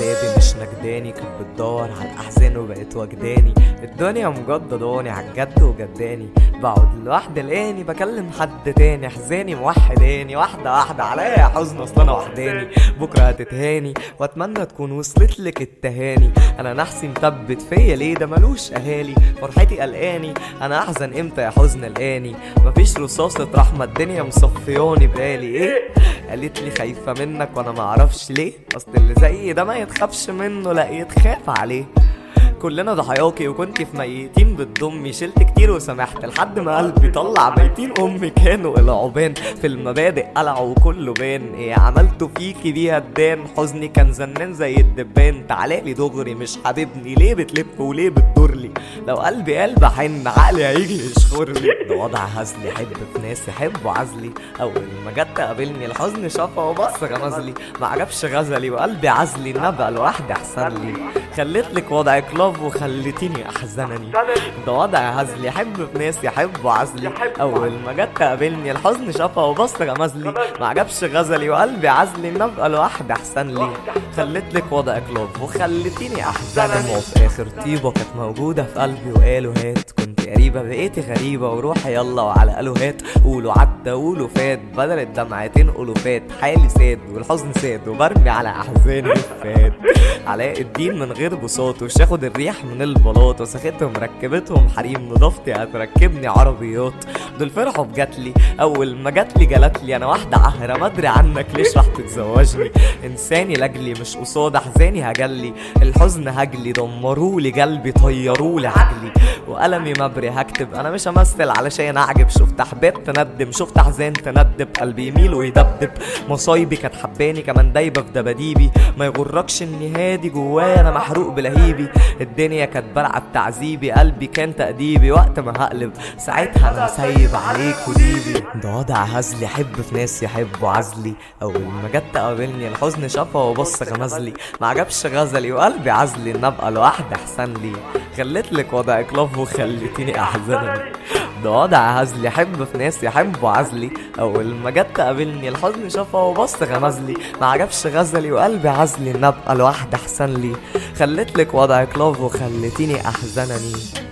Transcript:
عتابي مش نجداني كانت بتدور على الاحزان وبقت وجداني الدنيا مجدداني عالجد وجداني بقعد لوحدي لقاني بكلم حد تاني احزاني موحداني واحده واحده عليا حزن اصل انا وحداني بكره هتتهاني واتمنى تكون وصلت لك التهاني انا نحسي مثبت فيا ليه ده ملوش اهالي فرحتي قلقاني انا احزن امتى يا حزن الاني مفيش رصاصة رحمة الدنيا مصفياني بالي ايه قالت لي خايفة منك وانا معرفش ليه اصل اللي زي ده ما يتخافش منه لا يتخاف عليه كلنا ضحاياكي وكنت في ميتين بتضمي شلت كتير وسامحت لحد ما قلبي طلع ميتين امي كانوا العبان في المبادئ قلعوا وكله بان ايه عملته فيكي بيها الدان حزني كان زنان زي الدبان تعالالي دغري مش حبيبني ليه بتلف وليه بتدورلي لو قلبي قلب حن عقلي هيجي يشخرلي ده وضع هزلي حب في ناس يحبوا عزلي اول ما جت تقابلني الحزن شافها وبص غمزلي ما عجبش غزلي وقلبي عزلي النبقى لوحدي احسن لي خليت لك وضعك لاف وخليتيني احزنني ده وضع هزلي حب في ناس يحبوا عزلي اول ما جت تقابلني الحزن شافها وبص غمزلي ما عجبش غزلي وقلبي عزلي نبقى لوحدي احسن لي خليت لك وضعك لاف وخليتيني احزنني وفي اخر طيبه كانت موجوده في قلبي وقالوا هات كنت قريبه بقيتي غريبه وروحي يلا وعلى قالوا هات قولوا عدى قولوا فات بدل الدمعتين الوفات حالي ساد والحزن ساد وبرمي على احزاني فات علاء الدين من غير بساط وش اخد الريح من البلاط وسختهم ركبتهم حريم نضافتي هتركبني عربيات دول فرحوا بجاتلي اول ما جاتلي جالتلي انا واحده عهره ما ادري عنك ليش راح تتزوجني انساني لاجلي مش قصاد احزاني هجلي الحزن هجلي دمرولي قلبي طيرولي عجلي وقلمي مبري هكتب انا مش همثل علشان اعجب شفت احباب تندم شفت احزان تندب قلبي يميل ويدبدب مصايبي كانت حباني كمان دايبه في دباديبي ما يغركش اني هادي جوايا انا محروق بلهيبي الدنيا كانت بلعب تعذيبي قلبي كان تأديبي وقت ما هقلب ساعتها انا سايب عليك وديبي ده وضع هزلي حب في ناس يحبوا عزلي اول ما جت تقابلني الحزن شافها وبص غمزلي ما عجبش غزلي وقلبي عزلي ان ابقى لوحدي احسن لي خليت لك وضعك لاف وخليتيني احزنني ده وضع هزلي حب في ناس يحبوا عزلي اول ما جت تقابلني الحزن شافها وبص غمزلي ما عجبش غزلي وقلبي عزلي ان ابقى لوحدي احسن لي خليت لك وضعك لاف وخليتيني احزنني